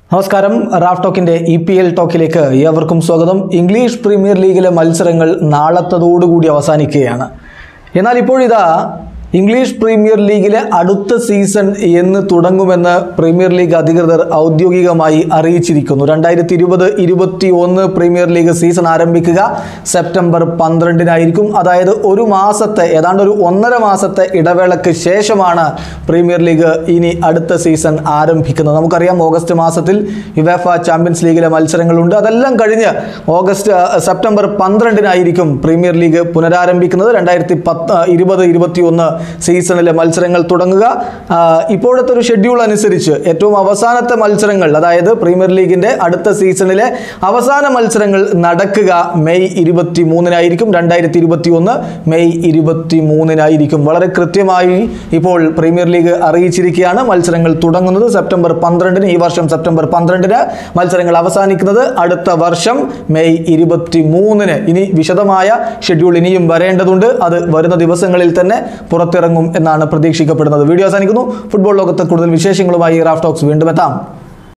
നമസ്കാരം റാഫ് ടോക്കിന്റെ E P L ടോക്കിലേക്ക് ഏവർക്കും സ്വാഗതം ഇംഗ്ലീഷ് പ്രീമിയർ ലീഗിലെ മത്സരങ്ങൾ നാളത്തതോടുകൂടി അവസാനിക്കുകയാണ് എന്നാൽ ഇപ്പോഴിതാ ഇംഗ്ലീഷ് പ്രീമിയർ ലീഗിലെ അടുത്ത സീസൺ എന്ന് തുടങ്ങുമെന്ന് പ്രീമിയർ ലീഗ് അധികൃതർ ഔദ്യോഗികമായി അറിയിച്ചിരിക്കുന്നു രണ്ടായിരത്തി ഇരുപത് ഇരുപത്തി ഒന്ന് പ്രീമിയർ ലീഗ് സീസൺ ആരംഭിക്കുക സെപ്റ്റംബർ പന്ത്രണ്ടിനായിരിക്കും അതായത് ഒരു മാസത്തെ ഏതാണ്ട് ഒരു ഒന്നര മാസത്തെ ഇടവേളയ്ക്ക് ശേഷമാണ് പ്രീമിയർ ലീഗ് ഇനി അടുത്ത സീസൺ ആരംഭിക്കുന്നത് നമുക്കറിയാം ഓഗസ്റ്റ് മാസത്തിൽ യുവേഫ ചാമ്പ്യൻസ് ലീഗിലെ മത്സരങ്ങളുണ്ട് അതെല്ലാം കഴിഞ്ഞ് ഓഗസ്റ്റ് ആ, സെപ്റ്റംബർ പന്ത്രണ്ടിനായിരിക്കും പ്രീമിയർ ലീഗ് പുനരാരംഭിക്കുന്നത് രണ്ടായിരത്തി പത്ത് ഇരുപത് ഇരുപത്തി ഒന്ന് സീസണിലെ മത്സരങ്ങൾ തുടങ്ങുക ആ, ഇപ്പോഴത്തെ ഒരു ഷെഡ്യൂൾ അനുസരിച്ച് ഏറ്റവും അവസാനത്തെ മത്സരങ്ങൾ അതായത് പ്രീമിയർ ലീഗിന്റെ അടുത്ത സീസണിലെ അവസാന മത്സരങ്ങൾ നടക്കുക മെയ് ഇരുപത്തി മൂന്നിനായിരിക്കും രണ്ടായിരത്തി ഇരുപത്തി ഒന്ന് മെയ് ഇരുപത്തി മൂന്നിനായിരിക്കും വളരെ കൃത്യമായി ഇപ്പോൾ പ്രീമിയർ ലീഗ് അറിയിച്ചിരിക്കുകയാണ് മത്സരങ്ങൾ തുടങ്ങുന്നത് സെപ്റ്റംബർ പന്ത്രണ്ടിന് ഈ വർഷം സെപ്റ്റംബർ പന്ത്രണ്ടിന് മത്സരങ്ങൾ അവസാനിക്കുന്നത് അടുത്ത വർഷം മെയ് ഇരുപത്തി മൂന്നിന് ഇനി വിശദമായ ഷെഡ്യൂൾ ഇനിയും വരേണ്ടതുണ്ട് അത് വരുന്ന ദിവസങ്ങളിൽ തന്നെ പുറത്തിറങ്ങും എന്നാണ് പ്രതീക്ഷിക്കപ്പെടുന്നത് വീഡിയോ അവസാനിക്കുന്നു ഫുട്ബോൾ ലോകത്തെ കൂടുതൽ വിശേഷങ്ങളുമായി റാഫ് ടോക്സ് വീണ്ടും എത്താം